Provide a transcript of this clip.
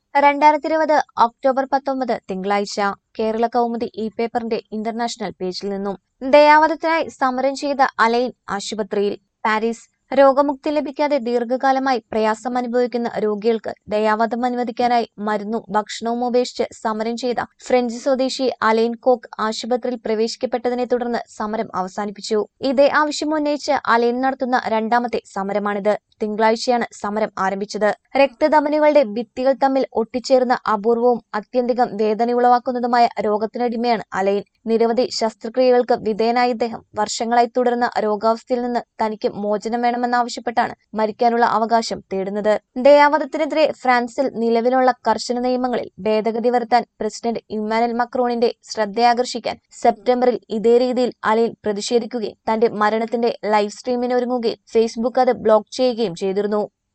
രണ്ടായിരത്തി ഇരുപത് ഒക്ടോബർ പത്തൊമ്പത് തിങ്കളാഴ്ച കേരള കൗമുദി ഇ പേപ്പറിന്റെ ഇന്റർനാഷണൽ പേജിൽ നിന്നും ദയാവധത്തിനായി സമരം ചെയ്ത അലൈൻ ആശുപത്രിയിൽ പാരീസ് രോഗമുക്തി ലഭിക്കാതെ ദീർഘകാലമായി പ്രയാസം അനുഭവിക്കുന്ന രോഗികൾക്ക് ദയാവധം അനുവദിക്കാനായി മരുന്നും ഭക്ഷണവും ഉപേക്ഷിച്ച് സമരം ചെയ്ത ഫ്രഞ്ച് സ്വദേശി അലൈൻ കോക്ക് ആശുപത്രിയിൽ പ്രവേശിക്കപ്പെട്ടതിനെ തുടർന്ന് സമരം അവസാനിപ്പിച്ചു ഇതേ ആവശ്യം ഉന്നയിച്ച് അലൈൻ നടത്തുന്ന രണ്ടാമത്തെ സമരമാണിത് തിങ്കളാഴ്ചയാണ് സമരം ആരംഭിച്ചത് രക്തധമനികളുടെ ഭിത്തികൾ തമ്മിൽ ഒട്ടിച്ചേർന്ന അപൂർവവും അത്യന്തികം വേദനയുളവാക്കുന്നതുമായ രോഗത്തിനടിമയാണ് അലൈൻ നിരവധി ശസ്ത്രക്രിയകൾക്ക് വിധേയനായ ഇദ്ദേഹം വർഷങ്ങളായി തുടർന്ന രോഗാവസ്ഥയിൽ നിന്ന് തനിക്ക് മോചനം വേണമെന്നാവശ്യപ്പെട്ടാണ് മരിക്കാനുള്ള അവകാശം തേടുന്നത് ദയാവധത്തിനെതിരെ ഫ്രാൻസിൽ നിലവിലുള്ള കർശന നിയമങ്ങളിൽ ഭേദഗതി വരുത്താൻ പ്രസിഡന്റ് ഇമ്മാനുവൽ മക്രോണിന്റെ ശ്രദ്ധയാകർഷിക്കാൻ സെപ്റ്റംബറിൽ ഇതേ രീതിയിൽ അലൈൻ പ്രതിഷേധിക്കുകയും തന്റെ മരണത്തിന്റെ ലൈവ് സ്ട്രീമിന് ഒരുങ്ങുകയും ഫേസ്ബുക്ക് അത് ബ്ലോക്ക് ചെയ്യുകയും ചെയ്തിരുന്നു